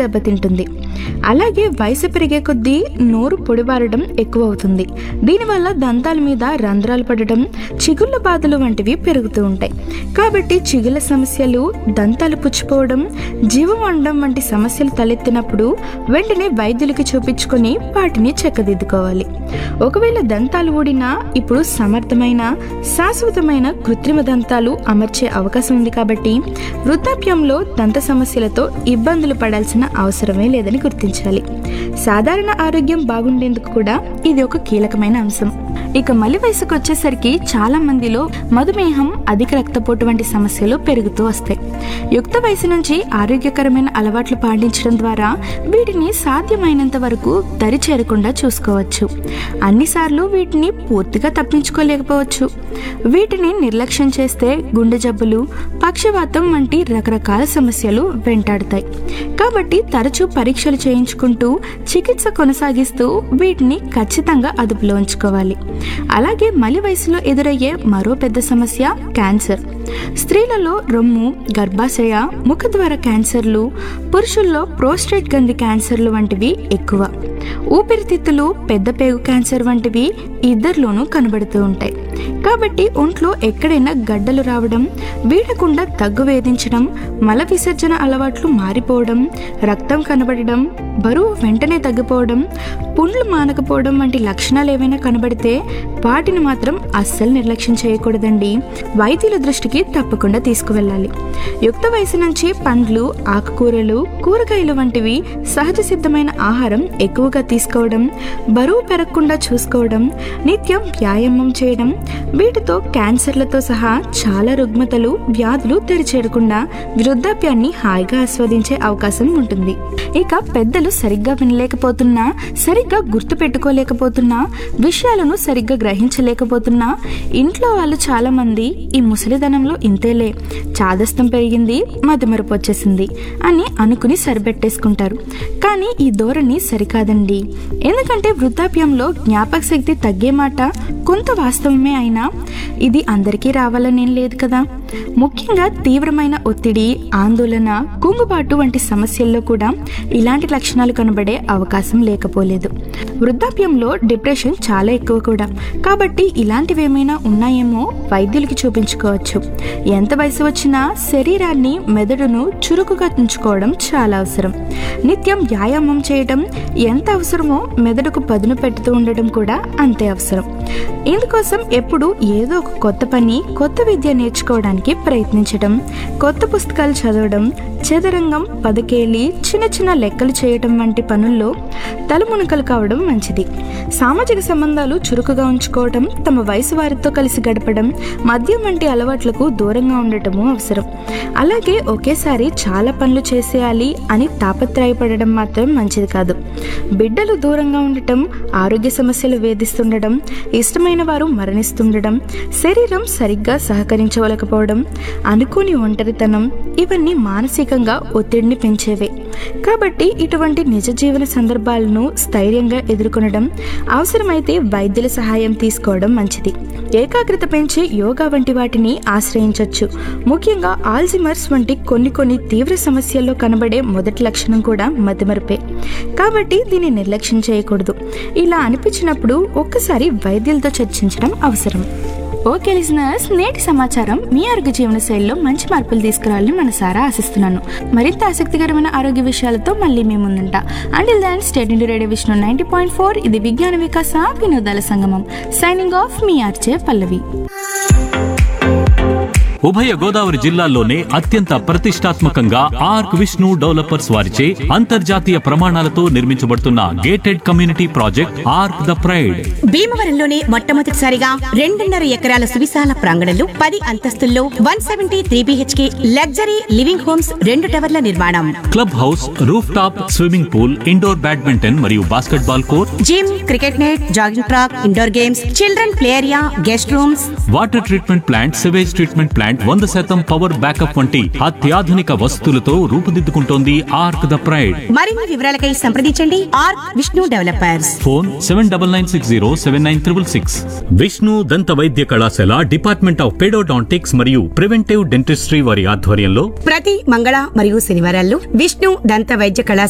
దెబ్బతింటుంది అలాగే వయసు పెరిగే కొద్దీ నోరు పొడిబారడం ఎక్కువ అవుతుంది దీనివల్ల దంతాల మీద రంధ్రాలు పడడం చిగుళ్ళ బాధలు వంటివి పెరుగుతూ ఉంటాయి కాబట్టి చిగుళ్ళ సమస్యలు దంతాలు పుచ్చిపోవడం జీవం వండడం వంటి సమస్యలు తలెత్తినప్పుడు వెంటనే వైద్యులకి చూపించుకొని వాటిని చెక్కదిద్దుకోవాలి ఒకవేళ దంతాలు ఊడినా ఇప్పుడు సమర్థమైన శాశ్వతమైన కృత్రిమ దంతాలు అమర్చే అవకాశం ఉంది కాబట్టి వృద్ధాప్యంలో దంత సమస్యలతో ఇబ్బందులు పడాల్సిన అవసరమే లేదని గుర్తించాలి సాధారణ ఆరోగ్యం బాగుండేందుకు కూడా ఇది ఒక కీలకమైన అంశం ఇక మలి వయసుకు వచ్చేసరికి చాలా మందిలో మధుమేహం అధిక రక్తపోటు వంటి సమస్యలు పెరుగుతూ వస్తాయి యుక్త వయసు నుంచి ఆరోగ్యకరమైన అలవాట్లు పాటించడం ద్వారా వీటిని సాధ్యమైనంత వరకు దరి చేరకుండా చూసుకోవచ్చు అన్నిసార్లు వీటిని పూర్తిగా తప్పించుకోలేకపోవచ్చు వీటిని నిర్లక్ష్యం చేస్తే గుండె జబ్బులు పక్షవాతం వంటి రకరకాల సమస్యలు వెంటాడుతాయి కాబట్టి తరచూ పరీక్షలు చేయించుకుంటూ చికిత్స కొనసాగిస్తూ వీటిని ఖచ్చితంగా అదుపులో ఉంచుకోవాలి అలాగే మలి వయసులో ఎదురయ్యే మరో పెద్ద సమస్య క్యాన్సర్ స్త్రీలలో రొమ్ము గర్భాశయ ముఖద్వార క్యాన్సర్లు పురుషుల్లో ప్రోస్టేట్ గంది క్యాన్సర్లు వంటివి ఎక్కువ ఊపిరితిత్తులు పెద్ద పేగు క్యాన్సర్ వంటివి ఇద్దరిలోనూ కనబడుతూ ఉంటాయి కాబట్టి ఒంట్లో ఎక్కడైనా గడ్డలు రావడం వీడకుండా దగ్గు వేధించడం మల విసర్జన అలవాట్లు మారిపోవడం రక్తం కనబడడం బరువు వెంటనే తగ్గిపోవడం పుండ్లు మానకపోవడం వంటి లక్షణాలు ఏవైనా కనబడితే వాటిని మాత్రం అస్సలు నిర్లక్ష్యం చేయకూడదండి వైద్యుల దృష్టికి తప్పకుండా తీసుకువెళ్ళాలి యుక్త వయసు నుంచి పండ్లు ఆకుకూరలు కూరగాయలు వంటివి సహజ సిద్ధమైన ఆహారం ఎక్కువగా తీసుకోవడం బరువు పెరగకుండా చూసుకోవడం నిత్యం వ్యాయామం చేయడం వీటితో క్యాన్సర్లతో సహా చాలా రుగ్మతలు వ్యాధులు తెరిచేరకుండా వృద్ధాప్యాన్ని హాయిగా ఆస్వాదించే అవకాశం ఉంటుంది ఇక పెద్దలు సరిగ్గా వినలేకపోతున్నా సరిగ్గా గుర్తు పెట్టుకోలేకపోతున్నా విషయాలను సరిగ్గా గ్రహించలేకపోతున్నా ఇంట్లో వాళ్ళు చాలా మంది ఈ ముసలిదనంలో ఇంతేలే చాదస్తం పెరిగింది మతిమరుపు వచ్చేసింది అని అనుకుని సరిపెట్టేసుకుంటారు కానీ ఈ ధోరణి సరికాదండి ఎందుకంటే వృద్ధాప్యంలో జ్ఞాపక శక్తి తగ్గే మాట కొంత వాస్తవమే అయినా ఇది అందరికీ రావాలనేం లేదు కదా ముఖ్యంగా తీవ్రమైన ఒత్తిడి ఆందోళన కుంగుబాటు వంటి సమస్యల్లో కూడా ఇలాంటి లక్షణాలు కనబడే అవకాశం లేకపోలేదు వృద్ధాప్యంలో డిప్రెషన్ చాలా ఎక్కువ కూడా కాబట్టి ఇలాంటివి ఏమైనా ఉన్నాయేమో వైద్యులకి చూపించుకోవచ్చు ఎంత వయసు వచ్చినా శరీరాన్ని మెదడును చురుకుగా ఉంచుకోవడం చాలా అవసరం నిత్యం వ్యాయామం చేయడం ఎంత అవసరమో మెదడుకు పదును పెడుతూ ఉండడం కూడా అంతే అవసరం ఇందుకోసం ఎప్పుడు ఏదో ఒక కొత్త పని కొత్త విద్య నేర్చుకోవడానికి ప్రయత్నించడం కొత్త పుస్తకాలు చదవడం చదరంగం పదకేలి చిన్న చిన్న లెక్కలు చేయటం వంటి పనుల్లో తలమునకలు కావడం మంచిది సామాజిక సంబంధాలు చురుకుగా ఉంచుకోవడం తమ వయసు వారితో కలిసి గడపడం మద్యం వంటి అలవాట్లకు దూరంగా ఉండటము అవసరం అలాగే ఒకేసారి చాలా పనులు చేసేయాలి అని తాపత్రయపడడం మాత్రం మంచిది కాదు బిడ్డలు దూరంగా ఉండటం ఆరోగ్య సమస్యలు వేధిస్తుండడం ఇష్టమైన వారు మరణిస్తుండడం శరీరం సరిగ్గా సహకరించవలకపోవడం అనుకోని ఒంటరితనం ఇవన్నీ మానసికంగా ఒత్తిడిని పెంచేవే కాబట్టి ఇటువంటి నిజ జీవన సందర్భాలను స్థైర్యంగా ఎదుర్కొనడం అవసరమైతే వైద్యుల సహాయం తీసుకోవడం మంచిది ఏకాగ్రత పెంచే యోగా వంటి వాటిని ఆశ్రయించవచ్చు ముఖ్యంగా ఆల్జిమర్స్ వంటి కొన్ని కొన్ని తీవ్ర సమస్యల్లో కనబడే మొదటి లక్షణం కూడా మతిమరుపే కాబట్టి దీన్ని నిర్లక్ష్యం చేయకూడదు ఇలా అనిపించినప్పుడు ఒక్కసారి వైద్యులతో చర్చించడం అవసరం ఓకే లిజనర్స్ నేటి సమాచారం మీ ఆరోగ్య జీవన శైలిలో మంచి మార్పులు తీసుకురావాలని మనసారా ఆశిస్తున్నాను మరింత ఆసక్తికరమైన ఆరోగ్య విషయాలతో మళ్ళీ మీ ముందుంటా until then stay into radio Vishnu ninety point four ఇది విజ్ఞాన వికాస వినోదాల సంగమం సైనింగ్ ఆఫ్ మీ ఆర్చే పల్లవి ఉభయ గోదావరి జిల్లాల్లోనే అత్యంత ప్రతిష్టాత్మకంగా ఆర్క్ విష్ణు డెవలపర్స్ వారిచే అంతర్జాతీయ ప్రమాణాలతో నిర్మించబడుతున్న gated community project Arc the pride భీమవరంలోనే మొట్టమొదటిసారిగా రెండున్నర ఎకరాల సువిశాల ప్రాంగణంలో పది అంతస్తుల్లో one seventy three BHK luxury living homes రెండు టవర్ల నిర్మాణం club house roof top swimming pool indoor badminton మరియు basketball court gym cricket net jogging track indoor games children play area guest rooms water treatment plant sewage treatment plant వంద శాతం power backup వంటి అత్యాధునిక వసతులతో రూపుదిద్దుకుంటోంది arc the pride మరిన్ని వివరాలకై సంప్రదించండి R Vishnu developers phone seven double nine six zero seven nine triple six Vishnu దంత వైద్య కళాశాల డిపార్ట్మెంట్ ఆఫ్ పెడోడాంటిక్స్ మరియు ప్రివెంటివ్ డెంటిస్ట్రీ వారి ఆధ్వర్యంలో ప్రతి మంగళ మరియు శనివారాల్లో విష్ణు దంత వైద్య కళాశాల